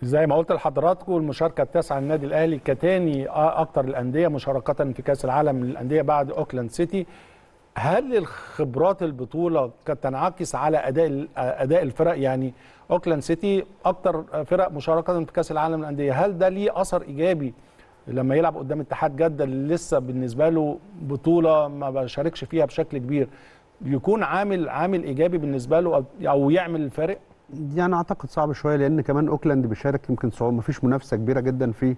زي ما قلت لحضراتكم المشاركه التاسعه للنادي الاهلي كتاني اكتر الانديه مشاركه في كاس العالم للانديه بعد اوكلاند سيتي هل الخبرات البطوله كانت تنعكس على اداء اداء الفرق يعني اوكلاند سيتي اكتر فرق مشاركه في كاس العالم للانديه هل ده ليه اثر ايجابي لما يلعب قدام اتحاد جده اللي لسه بالنسبه له بطوله ما بشاركش فيها بشكل كبير يكون عامل عامل ايجابي بالنسبه له او يعمل الفارق يعني اعتقد صعب شويه لان كمان اوكلاند بيشارك يمكن صعوبه ما فيش منافسه كبيره جدا في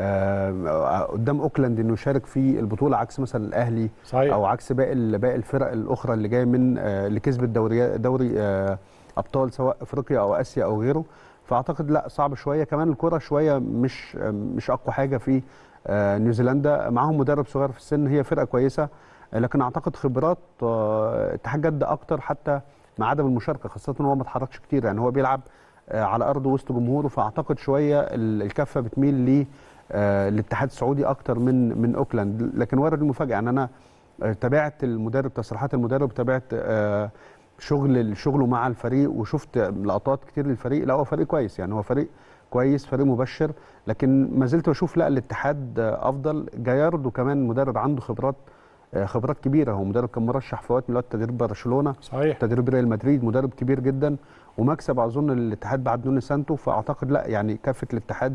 آه قدام اوكلاند انه يشارك في البطوله عكس مثلا الاهلي صحيح. او عكس باقي باقي الفرق الاخرى اللي جايه من آه اللي كسبت دوري دوري آه ابطال سواء افريقيا او اسيا او غيره فاعتقد لا صعب شويه كمان الكره شويه مش مش اقوى حاجه في آه نيوزيلندا معاهم مدرب صغير في السن هي فرقه كويسه لكن اعتقد خبرات اتحاد جده اكتر حتى مع عدم المشاركه خاصه ان هو ما اتحركش كتير يعني هو بيلعب على ارضه وسط جمهوره فاعتقد شويه الكفه بتميل ل الاتحاد السعودي اكتر من من اوكلاند لكن ورد المفاجاه يعني انا تابعت المدرب تصريحات المدرب تابعت شغل شغله مع الفريق وشفت لقطات كتير للفريق لا هو فريق كويس يعني هو فريق كويس فريق مبشر لكن ما زلت بشوف لا الاتحاد افضل جاياردو كمان مدرب عنده خبرات خبرات كبيره هو مدرب كان مرشح في وقت من الاوقات تدريب برشلونه صحيح تدريب ريال مدريد مدرب كبير جدا ومكسب اظن الاتحاد بعد نوني سانتو فاعتقد لا يعني كافه الاتحاد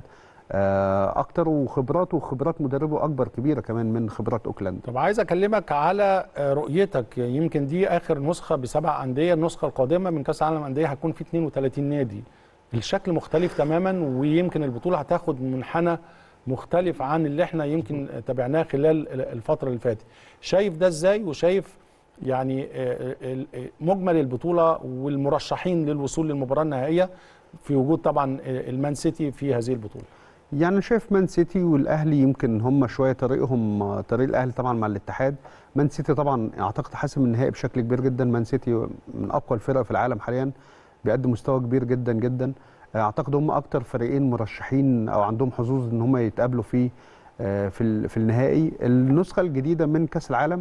اكتر وخبراته وخبرات مدربه اكبر كبيره كمان من خبرات اوكلاند طب عايز اكلمك على رؤيتك يمكن دي اخر نسخه بسبع انديه النسخه القادمه من كاس العالم انديه هتكون في 32 نادي الشكل مختلف تماما ويمكن البطوله هتاخد منحنى مختلف عن اللي احنا يمكن تابعناه خلال الفتره اللي فاتت شايف ده ازاي وشايف يعني مجمل البطوله والمرشحين للوصول للمباراه النهائيه في وجود طبعا المان سيتي في هذه البطوله يعني شايف مان سيتي والاهلي يمكن هم شويه طريقهم طريق الاهلي طبعا مع الاتحاد مان سيتي طبعا اعتقد حاسم النهائي بشكل كبير جدا مان سيتي من اقوى الفرق في العالم حاليا بيقدم مستوى كبير جدا جدا اعتقد هم اكتر فريقين مرشحين او عندهم حظوظ ان هم يتقابلوا في في في النهائي النسخه الجديده من كاس العالم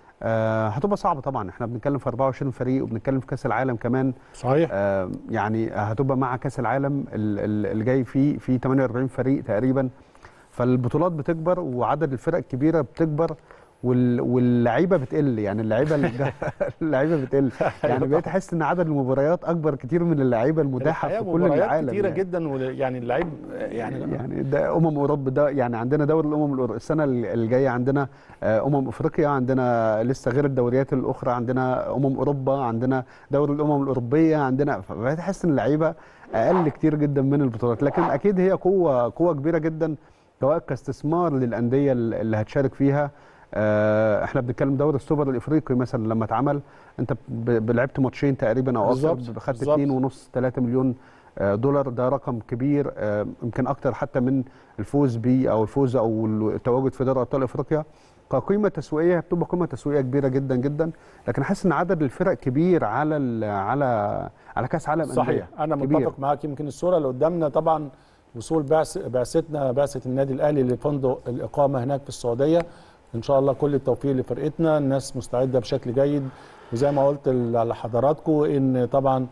هتبقى صعبه طبعا احنا بنتكلم في 24 فريق وبنتكلم في كاس العالم كمان صحيح يعني هتبقى مع كاس العالم اللي جاي فيه في 48 فريق تقريبا فالبطولات بتكبر وعدد الفرق الكبيره بتكبر واللعيبه بتقل يعني اللعيبه اللعيبه بتقل يعني بقيت احس ان عدد المباريات اكبر كتير من اللعيبه المتاحه في كل العالم كتيره يعني. جدا يعني اللعيب يعني يعني ده امم اوروبا ده يعني عندنا دوري الامم الأوروبية السنه الجايه عندنا امم افريقيا عندنا لسه غير الدوريات الاخرى عندنا امم اوروبا عندنا دوري الامم الاوروبيه عندنا فبقيت احس ان اللعيبه اقل كتير جدا من البطولات لكن اكيد هي قوه قوه كبيره جدا سواء كاستثمار للانديه اللي هتشارك فيها احنا بنتكلم دوري السوبر الافريقي مثلا لما اتعمل انت لعبت ماتشين تقريبا او اكثر خدت 2.5 3 مليون دولار ده رقم كبير يمكن اكتر حتى من الفوز بيه او الفوز او التواجد في دوري ابطال افريقيا كقيمه تسويقيه بتبقى قيمه تسويقيه كبيره جدا جدا لكن حاسس ان عدد الفرق كبير على على على كاس عالم صحيح أندية. انا متفق معاك يمكن الصوره اللي قدامنا طبعا وصول بعثتنا بعثه النادي الاهلي لفندق الاقامه هناك في السعوديه ان شاء الله كل التوفيق لفرقتنا الناس مستعده بشكل جيد وزي ما قلت لحضراتكم ان طبعا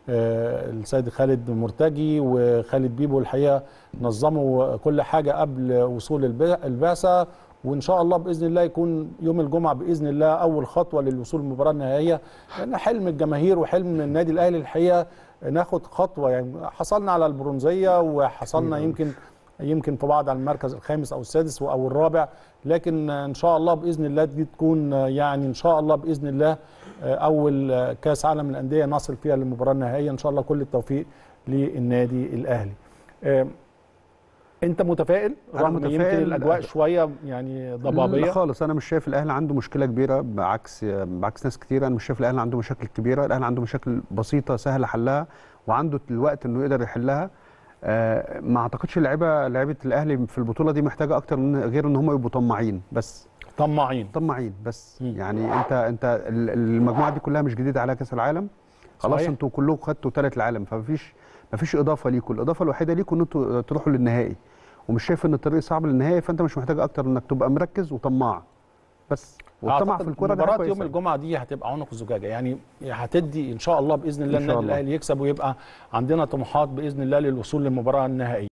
السيد خالد مرتجي وخالد بيبو الحقيقه نظموا كل حاجه قبل وصول البعثه وان شاء الله باذن الله يكون يوم الجمعه باذن الله اول خطوه للوصول للمباراه النهائيه لان حلم الجماهير وحلم النادي الاهلي الحقيقه ناخد خطوه يعني حصلنا على البرونزيه وحصلنا يمكن يمكن في بعض على المركز الخامس او السادس او الرابع لكن ان شاء الله باذن الله دي تكون يعني ان شاء الله باذن الله اول كاس عالم الانديه نصل فيها للمباراه النهائيه ان شاء الله كل التوفيق للنادي الاهلي. انت متفائل رغم متفائل يمكن الاجواء شويه يعني ضبابيه لا خالص انا مش شايف الاهلي عنده مشكله كبيره بعكس بعكس ناس كتير انا مش شايف الاهلي عنده مشاكل كبيره الاهلي عنده مشاكل بسيطه سهله حلها وعنده الوقت انه يقدر يحلها آه ما اعتقدش اللعيبه لعيبه الاهلي في البطوله دي محتاجه اكتر من غير ان هم يبقوا طماعين بس طماعين طماعين بس م. يعني انت انت المجموعه دي كلها مش جديده على كاس العالم خلاص انتوا كلكم خدتوا ثالث العالم فمفيش مفيش اضافه ليكم الاضافه الوحيده ليكم ان انتوا تروحوا للنهائي ومش شايف ان الطريق صعب للنهائي فانت مش محتاج اكتر انك تبقى مركز وطماع بس والطمع أعتقد في الكوره ده مباراة كويس يوم يعني. الجمعة دي هتبقى عنق الزجاجة يعني هتدي إن شاء الله بإذن الله إن شاء النادي الله. الأهلي يكسب ويبقى عندنا طموحات بإذن الله للوصول للمباراة النهائية